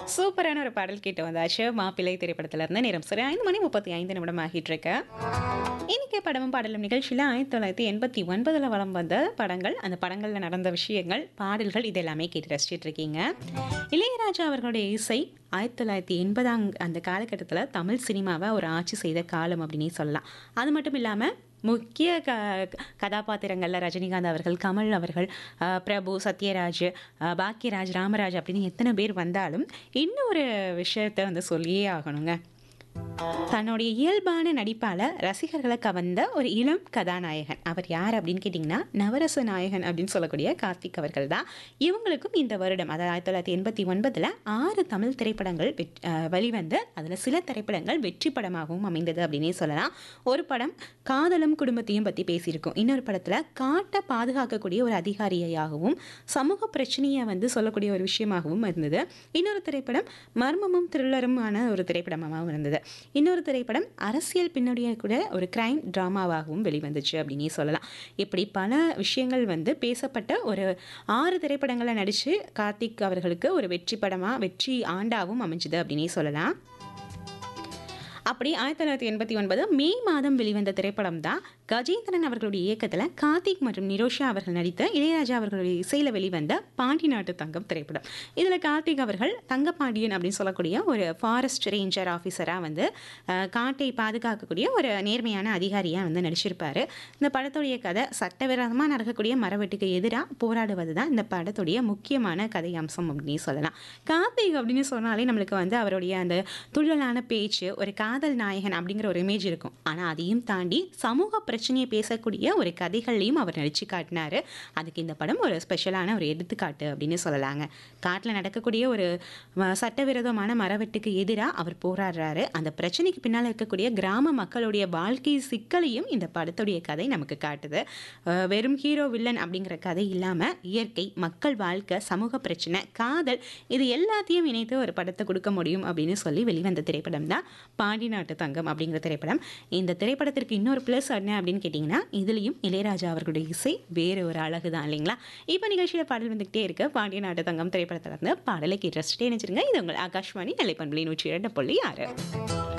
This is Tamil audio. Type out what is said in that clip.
சூப்பரான ஒரு பாடல் கேட்டு வந்தாச்சு மாப்பிள்ளை திரைப்படத்துல இருந்து நேரம் சரி ஐந்து மணி முப்பத்தி ஐந்து நிமிடம் ஆகிட்டு இருக்கு இன்னைக்கு படமும் பாடலும் நிகழ்ச்சியில் ஆயிரத்தி தொள்ளாயிரத்தி எண்பத்தி ஒன்பதுல வலம் வந்த படங்கள் அந்த படங்கள்ல நடந்த விஷயங்கள் பாடல்கள் இது எல்லாமே கேட்டு ரசிச்சிட்டு இருக்கீங்க இளையராஜா அவர்களுடைய இசை ஆயிரத்தி தொள்ளாயிரத்தி எண்பதாம் அந்த காலகட்டத்தில் தமிழ் சினிமாவை ஒரு ஆட்சி செய்த காலம் அப்படின்னே சொல்லலாம் அது மட்டும் இல்லாமல் முக்கிய க கதாபாத்திரங்களில் ரஜினிகாந்த் அவர்கள் கமல் அவர்கள் அஹ், பிரபு சத்யராஜ் அஹ், பாக்யராஜ் ராமராஜ் அப்படின்னு எத்தனை பேர் வந்தாலும் இன்னொரு விஷயத்த வந்து சொல்லியே ஆகணுங்க தன்னுடைய இயல்பான நடிப்பால ரசிகர்களை கவர்ந்த ஒரு இளம் கதாநாயகன் அவர் யார் அப்படின்னு கேட்டிங்கன்னா நவரச நாயகன் அப்படின்னு சொல்லக்கூடிய கார்த்திக் அவர்கள் தான் இவங்களுக்கும் இந்த வருடம் அதாவது ஆயிரத்தி தொள்ளாயிரத்தி எண்பத்தி ஒன்பதில் ஆறு தமிழ் திரைப்படங்கள் வெற்- அஹ் வெளிவந்து அதில் சில திரைப்படங்கள் வெற்றி படமாகவும் அமைந்தது அப்படின்னே சொல்லலாம் ஒரு படம் காதலும் குடும்பத்தையும் பற்றி பேசியிருக்கோம் இன்னொரு படத்தில் காட்டை பாதுகாக்கக்கூடிய ஒரு அதிகாரியாகவும் சமூக பிரச்சனையை வந்து சொல்லக்கூடிய ஒரு விஷயமாகவும் இருந்தது இன்னொரு திரைப்படம் மர்மமும் த்ரில்லருமான ஒரு திரைப்படமாகவும் இருந்தது இன்னொரு திரைப்படம் அரசியல் பின்னணிய கூட ஒரு கிரைம் ட்ராமாவாகவும் வெளிவந்துச்சு அப்படின்னே சொல்லலாம் இப்படி பல விஷயங்கள் வந்து பேசப்பட்ட ஒரு ஆறு திரைப்படங்களை நடித்து கார்த்திக் அவர்களுக்கு ஒரு வெற்றி படமாக வெற்றி ஆண்டாகவும் அமைஞ்சுது அப்படின்னே சொல்லலாம் அப்படி ஆயிரத்தி தொள்ளாயிரத்தி எண்பத்தி ஒன்பது மே மாதம் வெளிவந்த திரைப்படம் தான் கஜேந்திரன் அவர்களுடைய இயக்கத்தில் கார்த்திக் மற்றும் நிரோஷா அவர்கள் நடித்த இளையராஜா அவர்களுடைய இசையில் வெளிவந்த பாண்டி நாட்டு தங்கம் திரைப்படம் இதில் கார்த்திக் அவர்கள் தங்கப்பாண்டியன் அப்படின்னு சொல்லக்கூடிய ஒரு ஃபாரஸ்ட் ரேஞ்சர் ஆஃபீஸராக வந்து அஹ், காட்டை பாதுகாக்கக்கூடிய ஒரு நேர்மையான அதிகாரியாக வந்து நடிச்சிருப்பாரு இந்த படத்துடைய கதை சட்டவிரோதமாக நடக்கக்கூடிய மரவெட்டுக்கு எதிராக போராடுவது தான் இந்த படத்துடைய முக்கியமான கதை அம்சம் அப்படின்னு சொல்லலாம் கார்த்திக் அப்படின்னு சொன்னாலே நம்மளுக்கு வந்து அவருடைய அந்த துள்ளலான பேச்சு ஒரு காதல் நாயகன் அப்படிங்கிற ஒரு இமேஜ் இருக்கும் ஆனால் அதையும் தாண்டி சமூக பிரச்சனையை பேசக்கூடிய ஒரு கதைகள்லையும் அவர் நடிச்சு காட்டினாரு அதுக்கு இந்த படம் ஒரு ஸ்பெஷலான ஒரு எடுத்துக்காட்டு அப்படின்னு சொல்லலாங்க காட்டில் நடக்கக்கூடிய ஒரு ம- சட்டவிரோதமான மரவெட்டுக்கு எதிராக அவர் போராடுறாரு அந்த பிரச்சனைக்கு பின்னால் இருக்கக்கூடிய கிராம மக்களுடைய வாழ்க்கை சிக்கலையும் இந்த படத்துடைய கதை நமக்கு காட்டுது அஹ் வெறும் ஹீரோ வில்லன் அப்படிங்கிற கதை இல்லாமல் இயற்கை மக்கள் வாழ்க்கை சமூக பிரச்சனை காதல் இது எல்லாத்தையும் இணைத்து ஒரு படத்தை கொடுக்க முடியும் அப்படின்னு சொல்லி வெளிவந்த திரைப்படம் தான் பாண்டி நாட்டு தங்கம் அப்படிங்கிற திரைப்படம் இந்த திரைப்படத்திற்கு இன்னொரு ப்ளஸ் என்ன அப்படின்னு கேட்டிங்கன்னா இதுலேயும் இளையராஜா அவர்களுடைய இசை வேறு ஒரு அழகு தான் இல்லைங்களா இப்போ நிகழ்ச்சியில் பாடல் வந்துகிட்டே இருக்கு பாண்டிய நாட்டு தங்கம் திரைப்படத்தில் இருந்து பாடலை கேட்டு ரசிச்சுட்டே நினைச்சிருங்க இது உங்கள் ஆகாஷ்வாணி நிலைப்பண்பலி நூற்றி இரண்டு புள்ளி ஆறு